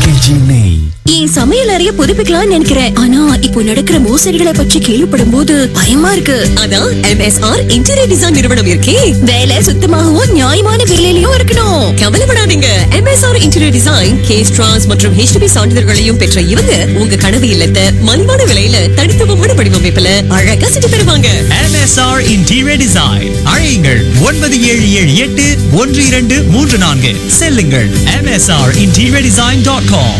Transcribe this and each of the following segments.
RKG நெய் என் சமையல் அறைய புதுப்பிக்கலாம்னு நினைக்கிறேன் ஆனா இப்போ நடக்கிற மோசடிகளை பற்றி கேள்விப்படும் போது பயமா இருக்கு அதான் எம்எஸ்ஆர் இன்டீரியர் டிசைன் நிறுவனம் இருக்கே வேலை சுத்தமாகவும் நியாயமான விலையிலயும் இருக்கணும் கவலைப்படாதீங்க எம்எஸ்ஆர் இன்டீரியர் டிசைன் கேஸ் டிரான்ஸ் மற்றும் ஹெச்டிபி சான்றிதழ்களையும் பெற்ற இவங்க உங்க கனவு இல்லத்தை மலிவான விலையில தனித்துவமான வடிவமைப்புல அழகா செஞ்சு தருவாங்க MSR Interior Design அழையுங்கள் ஒன்பது ஏழு ஏழு எட்டு ஒன்று இரண்டு மூன்று நான்கு செல்லுங்கள் MSR Interior Design dot com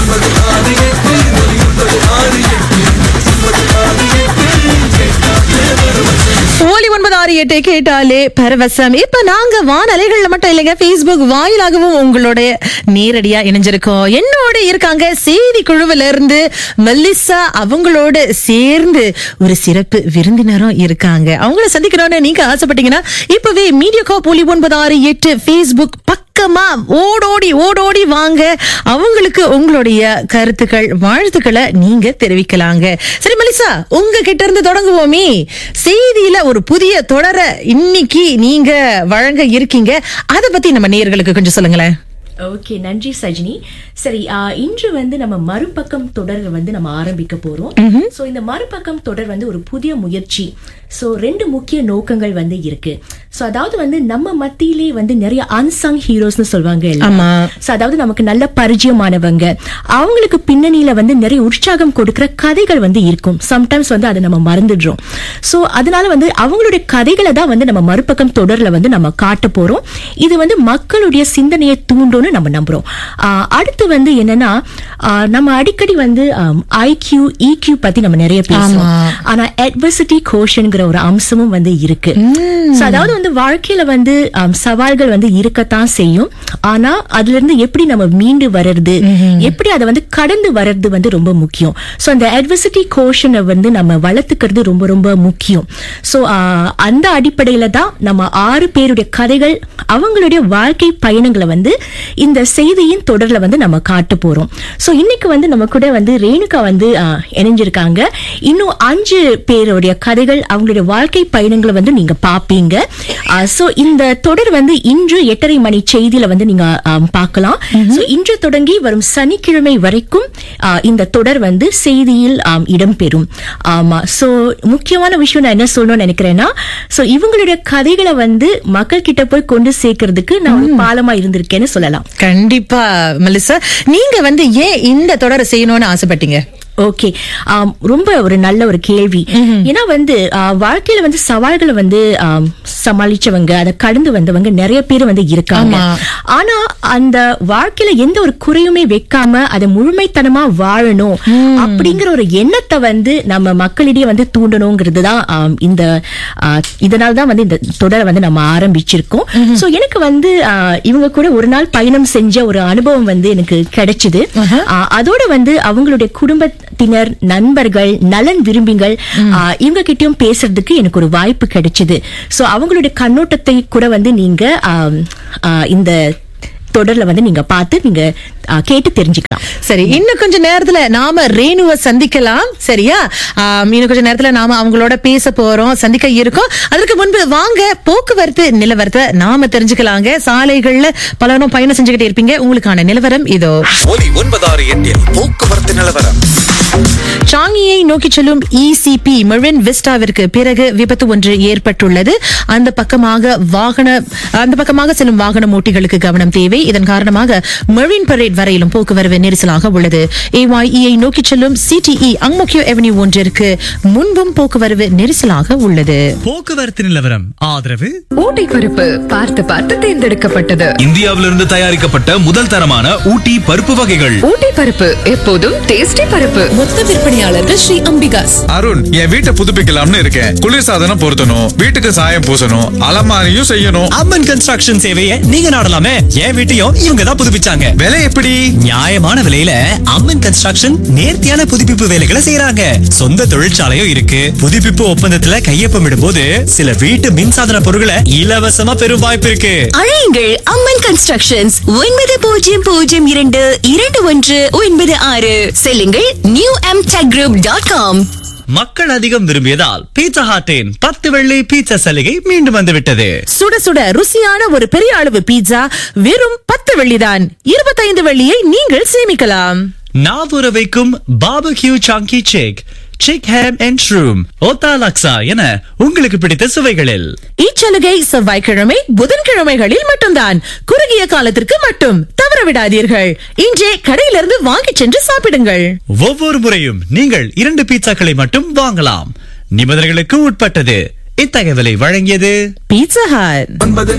ஒலி ஒன்பது ஆறு எட்டு கேட்டாலே பரவசம் இப்ப நாங்க வானலைகள்ல மட்டும் இல்லைங்க Facebook வாயிலாகவும் உங்களுடைய நேரடியா இணைஞ்சிருக்கோம் என்னோட இருக்காங்க செய்தி குழுவில இருந்து மெல்லிசா அவங்களோட சேர்ந்து ஒரு சிறப்பு விருந்தினரும் இருக்காங்க அவங்கள சந்திக்கணும்னு நீங்க ஆசைப்பட்டீங்கன்னா இப்பவே மீடியா காப் ஒலி ஒன்பது ஆறு எட்டு Facebook பக்கமா ஓடோடி ஓடோடி வாங்க அவங்களுக்கு உங்களுடைய கருத்துக்கள் வாழ்த்துக்களை நீங்க தெரிவிக்கலாங்க சரி மலிசா உங்க கிட்ட இருந்து தொடங்குவோமே செய்தியில ஒரு புதிய தொடரை இன்னைக்கு நீங்க வழங்க இருக்கீங்க அத பத்தி நம்ம நேயர்களுக்கு கொஞ்சம் சொல்லுங்களேன் ஓகே நன்றி சஜினி சரி ஆ, இன்று வந்து நம்ம மறுபக்கம் தொடர் வந்து நம்ம ஆரம்பிக்க போறோம் சோ இந்த மறுபக்கம் தொடர் வந்து ஒரு புதிய முயற்சி சோ ரெண்டு முக்கிய நோக்கங்கள் வந்து இருக்கு சோ அதாவது வந்து நம்ம மத்தியிலே வந்து நிறைய அன்சங் ஹீரோஸ்னு சொல்லுவாங்க இல்லையா? ஆமா. So, அதாவது நமக்கு நல்ல பரிச்சயமானவங்க அவங்களுக்கு பின்னணியில வந்து நிறைய உற்சாகம் கொடுக்கிற கதைகள் வந்து இருக்கும் சம்டைம்ஸ் வந்து அதை நம்ம மறந்துடுறோம் சோ அதனால வந்து அவங்களுடைய கதைகளை தான் வந்து நம்ம மறுபக்கம் தொடர்ல வந்து நம்ம காட்ட போறோம் இது வந்து மக்களுடைய சிந்தனையை தூண்டும்னு நம்ம நம்புறோம் ஆஹ் அடுத்து வந்து என்னன்னா ஆஹ் நம்ம அடிக்கடி வந்து ஐக்யூ இக்யூ பத்தி நம்ம நிறைய பேசுவோம் ஆமா. ஆனா அட்வர்சிட்டி கோஷன்ங்கிற ஒரு அம்சமும் வந்து இருக்கு So, அதாவது வந்து வாழ்க்கையில வந்து ஆம், சவால்கள் வந்து இருக்கத்தான் செய்யும் ஆனா அதுல இருந்து எப்படி நம்ம மீண்டு வர்றது எப்படி அதை வந்து கடந்து வர்றது வந்து ரொம்ப முக்கியம் சோ அந்த அட்வர்சிட்டி கோஷனை வந்து நம்ம வளர்த்துக்கிறது ரொம்ப ரொம்ப முக்கியம் சோ அந்த அடிப்படையில தான் நம்ம ஆறு பேருடைய கதைகள் அவங்களுடைய வாழ்க்கை பயணங்களை வந்து இந்த செய்தியின் தொடர்ல வந்து நம்ம காட்ட போறோம் சோ இன்னைக்கு வந்து நம்ம கூட வந்து ரேணுகா வந்து ஆ, இணைஞ்சிருக்காங்க இன்னும் அஞ்சு பேருடைய கதைகள் அவங்களுடைய வாழ்க்கை பயணங்களை வந்து நீங்க பாப்பீங்க சோ இந்த தொடர் வந்து இன்று எட்டரை மணி செய்தியில வந்து நீங்க ஆம், பார்க்கலாம் சோ இன்று தொடங்கி வரும் சனிக்கிழமை வரைக்கும் ஆ, இந்த தொடர் வந்து செய்தியில் ஆம், இடம்பெறும் ஆமா சோ முக்கியமான விஷயம் நான் என்ன சொல்லணும்னு நினைக்கிறேன்னா சோ இவங்களுடைய கதைகளை வந்து மக்கள் கிட்ட போய் கொண்டு சேர்க்கறதுக்கு நான் ஒரு பாலமா இருந்திருக்கேன்னு சொல்லலாம் கண்டிப்பா மெலிசா நீங்க வந்து ஏன் இந்த தொடரை செய்யணும்னு ஆசைப்பட்டீங்க ஓகே ஆம், ரொம்ப ஒரு நல்ல ஒரு கேள்வி ஏன்னா வந்து ஆ, வாழ்க்கையில வந்து சவால்களை வந்து ஆம், சமாளிச்சவங்க அதை கடந்து வந்தவங்க நிறைய பேர் வந்து இருக்காங்க ஆமா. ஆனா அந்த வாழ்க்கையில எந்த ஒரு குறையுமே வைக்காம அதை முழுமைத்தனமா வாழணும் அப்படிங்கிற ஒரு எண்ணத்தை வந்து நம்ம மக்களிடையே வந்து தூண்டணுங்கிறது தான் ஆம், இந்த இதனால தான் வந்து இந்த தொடரை வந்து நம்ம ஆரம்பிச்சிருக்கோம் சோ எனக்கு வந்து ஆ, இவங்க கூட ஒரு நாள் பயணம் செஞ்ச ஒரு அனுபவம் வந்து எனக்கு கிடைச்சது ஆ, அதோட வந்து அவங்களுடைய குடும்பத்தினர் நண்பர்கள் நலன் விரும்பிகள் ஆ, இவங்க கிட்டயும் பேசுறதுக்கு எனக்கு ஒரு வாய்ப்பு கிடைச்சது சோ அவங்களுடைய கண்ணோட்டத்தை கூட வந்து நீங்க ஆம், ஆ, இந்த தொடர்ல வந்து நீங்க பார்த்து நீங்க ஆ, கேட்டு தெரிஞ்சுக்கலாம் சரி இன்னும் கொஞ்ச நேரத்துல நாம ரேணுவை சந்திக்கலாம் சரியா ஆம், இன்னும் கொஞ்ச நேரத்துல நாம அவங்களோட பேச போறோம் சந்திக்க இருக்கோம் அதற்கு முன்பு வாங்க போக்குவரத்து நிலவரத்தை நாம தெரிஞ்சுக்கலாங்க சாலைகள்ல பலரும் பயணம் செஞ்சுக்கிட்டே இருப்பீங்க உங்களுக்கான நிலவரம் இதோ ஒலி ஒன்பதாறு எட்டில் போக்குவரத்து நிலவரம் சாங்கியை நோக்கி செல்லும் இசிபி மெரின் விஸ்டாவிற்கு பிறகு விபத்து ஒன்று ஏற்பட்டுள்ளது அந்த பக்கமாக வாகன அந்த பக்கமாக செல்லும் வாகன ஓட்டிகளுக்கு கவனம் தேவை இதன் காரணமாக மெரின் பரேட் வரையிலும் போக்குவரத்து நெரிசலாக உள்ளது ஏஒய்இயை நோக்கி செல்லும் சிடிஇ அங்மோக்கியோ எவன்யூ ஒன்றிற்கு முன்பும் போக்குவரத்து நெரிசலாக உள்ளது போக்குவரத்து நிலவரம் ஆதரவு ஊட்டி பருப்பு பார்த்து பார்த்து தேர்ந்தெடுக்கப்பட்டது இந்தியாவிலிருந்து தயாரிக்கப்பட்ட முதல் தரமான ஊட்டி பருப்பு வகைகள் ஊட்டி பருப்பு எப்போதும் டேஸ்டி பருப்பு மொத்த விற்பனையாளர்கள் ஸ்ரீ அம்பிகாஸ் அருண் என் வீட்டை புதுப்பிக்கலாம்னு இருக்கேன் குளிர்சாதனம் பொருத்தணும் வீட்டுக்கு சாயம் பூசணும் அலமாரியும் செய்யணும் அம்மன் கன்ஸ்ட்ரக்ஷன் சேவையை நீங்க நாடலாமே என் வீட்டையும் இவங்க தான் புதுப்பிச்சாங்க விலை எப்படி நியாயமான விலையில அம்மன் கன்ஸ்ட்ரக்ஷன் நேர்த்தியான புதுப்பிப்பு வேலைகளை செய்யறாங்க சொந்த தொழிற்சாலையும் இருக்கு புதுப்பிப்பு ஒப்பந்தத்துல கையொப்பமிடும் போது சில வீட்டு மின்சாதன பொருட்களை இலவசமா பெறும் வாய்ப்பு இருக்கு அழையுங்கள் அம்மன் கன்ஸ்ட்ரக்ஷன்ஸ் ஒன்பது பூஜ்ஜியம் பூஜ்ஜியம் இரண்டு இரண்டு ஒன்று ஒன்பது ஆறு செல்லுங்கள் new M tech group dot com மக்கள் அதிகம் விரும்பியதால் பீட்சா ஹாட்டின் பத்து வெள்ளி பீட்சா சலுகை மீண்டும் வந்துவிட்டது சுட சுட ருசியான ஒரு பெரிய அளவு பீட்சா வெறும் பத்து வெள்ளிதான் இருபத்தைந்து வெள்ளியை நீங்கள் சேமிக்கலாம் நாவுற வைக்கும் பாபக்யூ சாங்கி chick chick ham and shroom ஓத்தா லக்ஸா என உங்களுக்கு பிடித்த சுவைகளில் இச்சலுகை செவ்வாய்க்கிழமை புதன்கிழமைகளில் மட்டும்தான் குறுகிய காலத்திற்கு மட்டும் தவறவிடாதீர்கள் இன்றே கடையிலிருந்து வாங்கிச் சென்று சாப்பிடுங்கள் ஒவ்வொரு முறையும் நீங்கள் இரண்டு பீட்சாக்களை மட்டும் வாங்கலாம் நிபந்தனைகளுக்கு உட்பட்டது இத்தகவலை வழங்கியது பீட்சா ஹட் ஒன்பது